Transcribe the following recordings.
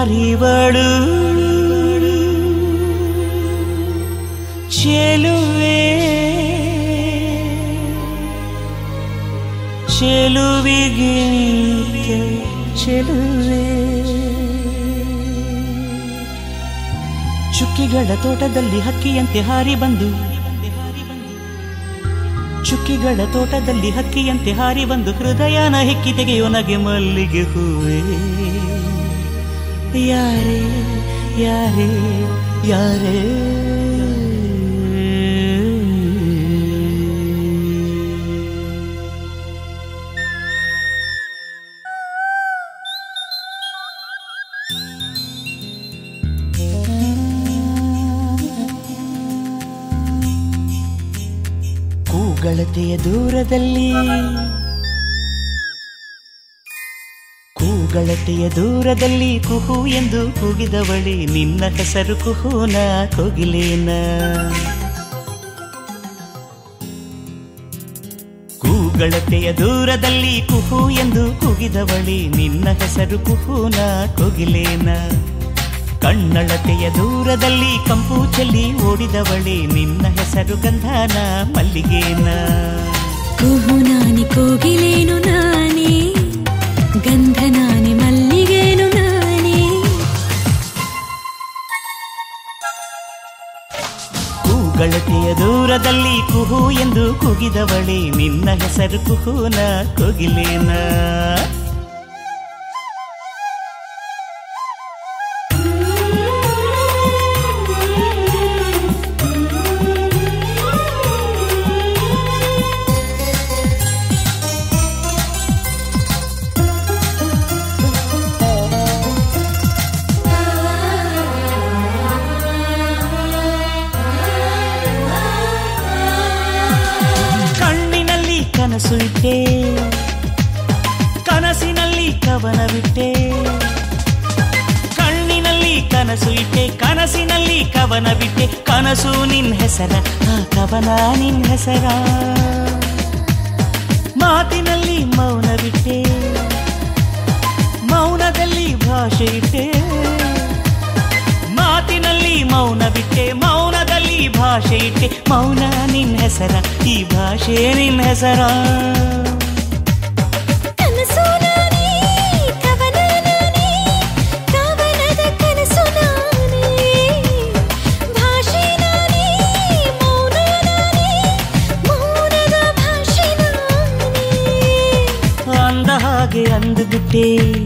ಅರಿವಳು ಚೆಲುವೆ ಚೆಲುವಿಗೆ ನಿತ್ಯ ಚೆಲುವೆ ಚುಕ್ಕಿಗಳ ತೋಟದಲ್ಲಿ ಹಕ್ಕಿಯಂತೆ ಹಾರಿ ಬಂದು ಚುಕ್ಕಿಗಳ ತೋಟದಲ್ಲಿ ಹಕ್ಕಿಯಂತೆ ಹಾರಿ ಬಂದು ಹೃದಯನ ಹೆಕ್ಕಿ ತೆಗೆಯೋನಗೆ ಮಲ್ಲಿಗೆ ಹೂವೇ ಯಾರೇ ಯಾರೇ ಯಾರೇ ಕೂಗಳತೆಯ ದೂರದಲ್ಲಿ ಕೂಗಳತೆಯ ದೂರದಲ್ಲಿ ಕುಹು ಎಂದು ಕೂಗಿದವಳಿ ನಿನ್ನ ಹೆಸರು ಕುಹುನ ಕೋಗಿಲೇನ ಕೂಗಳತೆಯ ದೂರದಲ್ಲಿ ಕುಹು ಎಂದು ಕೂಗಿದವಳಿ ನಿನ್ನ ಹೆಸರು ಕುಹುನ ಕೋಗಿಲೇನ ಕಣ್ಣಳತೆಯ ದೂರದಲ್ಲಿ ಕಂಪು ಚೆಲ್ಲಿ ಓಡಿದವಳಿ ನಿನ್ನ ಹೆಸರು ಗಂಧನ ಮಲ್ಲಿಗೇನ ಕುಹು ನಾನಿ ಕೋಗಿಲೇನು ನಾನೇ ಗಂಧ ನಾನಿ ಮಲ್ಲಿಗೇನು ನಾನೇ ಕೂಗಳತೆಯ ದೂರದಲ್ಲಿ ಕುಹು ಎಂದು ಕೂಗಿದವಳಿ ನಿನ್ನ ಹೆಸರು ಕುಹುನ ಕೋಗಿಲೇನ ಕಣ್ಣಿನಲ್ಲಿ ಕನಸು ಇಟ್ಟೆ ಕನಸಿನಲ್ಲಿ ಕವನವಿಟ್ಟೆ ಕಣ್ಣಿನಲ್ಲಿ ಕನಸು ಇಟ್ಟೆ ಕನಸಿನಲ್ಲಿ ಕವನ ಬಿಟ್ಟೆ ಕನಸು ನಿನ್ ಹೆಸರ ಆ ಕವನ ನಿನ್ ಹೆಸರ ಮಾತಿನಲ್ಲಿ ಮೌನ ಬಿಟ್ಟೆ ಮೌನದಲ್ಲಿ ಭಾಷೆ ಇಟ್ಟೆ ಮಾತಿನಲ್ಲಿ ಮೌನ ಬಿಟ್ಟೆ ಮೌನದಲ್ಲಿ ಭಾಷೆ ಇಟ್ಟೆ ಮೌನ ನಿನ್ ಹೆಸರ ಈ ಭಾಷೆ ನಿನ್ ಹೆಸರ ಕನಸು ನಾನೇ ಕವನ ನಾನೇ ಕವನದ ಕನಸು ನಾನೇ ಭಾಷೆ ನಾನೇ ಮೌನ ನಾನೇ ಮೌನದ ಭಾಷೆ ನಾನೇ ಅಂದ ಹಾಗೆ ಅಂದು ಬಿಟ್ಟೆ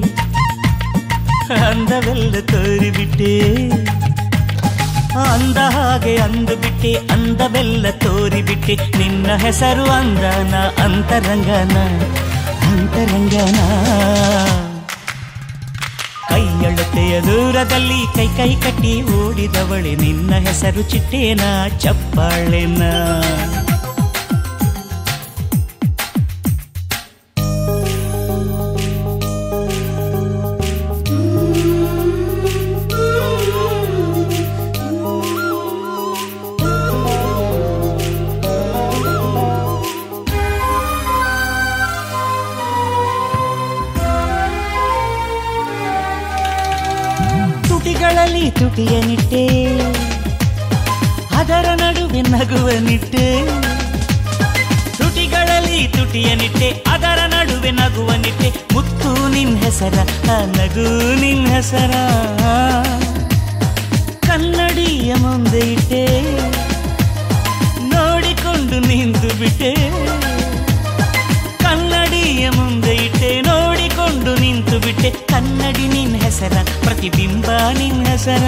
ಅಂದವೆಲ್ಲ ತೋರಿಬಿಟ್ಟೆ ಅಂದ ಹಾಗೆ ಅಂದು ಬಿಟ್ಟೆ ಅಂದವೆಲ್ಲ ತೋರಿಬಿಟ್ಟೆ ನಿನ್ನ ಹೆಸರು ಅಂದನ ಅಂತರಂಗನ ಅಂತರಂಗನ ಕೈಯಳತೆಯ ದೂರದಲ್ಲಿ ಕೈ ಕೈ ಕಟ್ಟಿ ಓಡಿದವಳೆ ನಿನ್ನ ಹೆಸರು ಚಿಟ್ಟೇನ ಚಪ್ಪಾಳೆನ ತುಟಿಗಳಲ್ಲಿ ತುಟಿಯ ನಿಟ್ಟೆ ಅದರ ನಡುವೆ ನಗುವ ನಿಟ್ಟೆ ತುಟಿಗಳಲ್ಲಿ ತುಟಿಯ ನಿಟ್ಟೆ ಅದರ ನಡುವೆ ನಗುವ ನಿಟ್ಟೆ ಮುತ್ತು ನಿನ್ ಹೆಸರ ಆ ನಗು ನಿನ್ ಹೆಸರ ಕನ್ನಡಿಯ ಮುಂದೆ ಇಟ್ಟೆ ನೋಡಿಕೊಂಡು ನಿಂತು ಬಿಟ್ಟೆ ಕನ್ನಡಿಯ ಮುಂದೆ ಇಟ್ಟೆ ನೋಡಿಕೊಂಡು ನಿಂತು ಬಿಟ್ಟೆ ಕನ್ನಡಿ ನಿನ್ ಹೆಸರ ಪ್ರತಿಬಿಂಬ ನಿನ್ ಹೆಸರ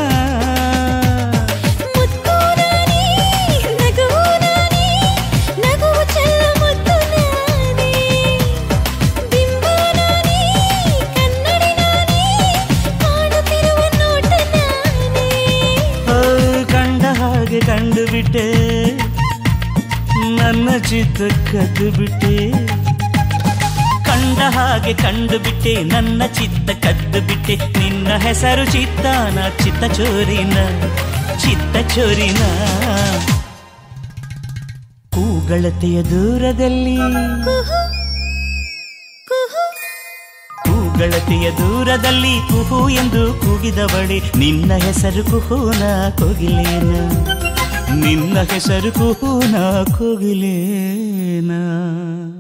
ಮುತ್ತು ನಾನೇ ನಗುವು ನಾನೇ ನಗುವು ಚೆಲ್ಲ ಮುತ್ತು ನಾನೇ ಬಿಂಬ ನಾನೇ ಕನ್ನಡಿ ನಾನೇ ಕಾಣುತ್ತಿರುವ ನೋಟ ನಾನೇ ಓ, ಕಂಡ ಹಾಗೆ ಕಂಡು ಬಿಟ್ಟೆ ನನ್ನ ಚಿತ್ತ ಕದ್ದು ಬಿಟ್ಟೆ ಕಂಡ ಹಾಗೆ ಕಂಡು ಬಿಟ್ಟೆ ನನ್ನ ಚಿತ್ತ ಕದ್ದು ಬಿಟ್ಟೆ ನಿನ್ನ ಹೆಸರು ಚಿತ್ತಾನ ಚಿತ್ತ ಚೋರಿನ ಚಿತ್ತ ಚೋರಿನ ಕೂಗಳತೆಯ ದೂರದಲ್ಲಿ ಕುಹು ಕುಹು ಕೂಗಳತೆಯ ದೂರದಲ್ಲಿ ಕುಹು ಎಂದು ಕೂ ಕೂಗಿದವಳೆ ನಿನ್ನ ಹೆಸರು ಕುಹೂನ ಕೋಗಿಲೇನ ನಿನ್ನ ಹೆಸರು ಕುಹೂನ ಕೋಗಿಲೇನ